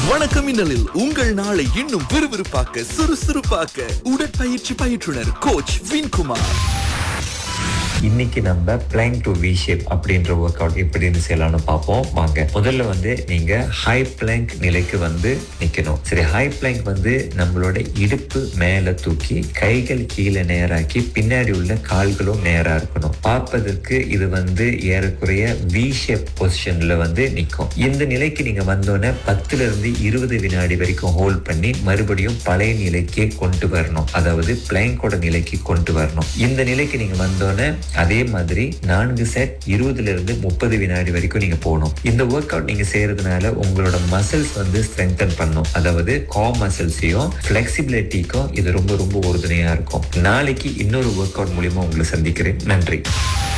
வணக்கம் மின்னலில் உங்கள் நாளை இன்னும் விறுவிறுப்பாக்க சுறுசுறுப்பாக்க உடற்பயிற்சி பயிற்றுனர் கோச் வின்குமார் இன்னைக்கு நம்ம பிளாங் டு வி ஷேப் அப்படின்ற ஒர்க் அவுட் எப்படின்னு செய்யலாம்னு பார்ப்போம் வாங்க முதல்ல வந்து நீங்க ஹை பிளாங்க் நிலைக்கு வந்து நிக்கணும் சரி ஹை பிளாங்க் வந்து நம்மளோட இடுப்பு மேல தூக்கி கைகள் கீழே நேராக்கி பின்னாடி உள்ள கால்களும் நேரா இருக்கணும் பார்ப்பதற்கு இது வந்து ஏறக்குறைய வி ஷேப் பொசிஷன்ல வந்து நிற்கும் இந்த நிலைக்கு நீங்க வந்தோடனே பத்துல இருந்து இருபது வினாடி வரைக்கும் ஹோல்ட் பண்ணி மறுபடியும் பழைய நிலைக்கே கொண்டு வரணும் அதாவது பிளாங்கோட நிலைக்கு கொண்டு வரணும் இந்த நிலைக்கு நீங்க வந்தோடனே அதே மாதிரி நான்கு செட் இருபதுல இருந்து முப்பது வினாடி வரைக்கும் நீங்க போகணும் இந்த ஒர்க் அவுட் நீங்க செய்யறதுனால உங்களோட மசில்ஸ் வந்து ஸ்ட்ரென்தன் பண்ணும் அதாவது கா மசில்ஸையும் ஃபிளெக்சிபிலிட்டிக்கும் இது ரொம்ப ரொம்ப உறுதுணையா இருக்கும் நாளைக்கு இன்னொரு ஒர்க் அவுட் மூலியமா உங்களை சந்திக்கிறேன் நன்றி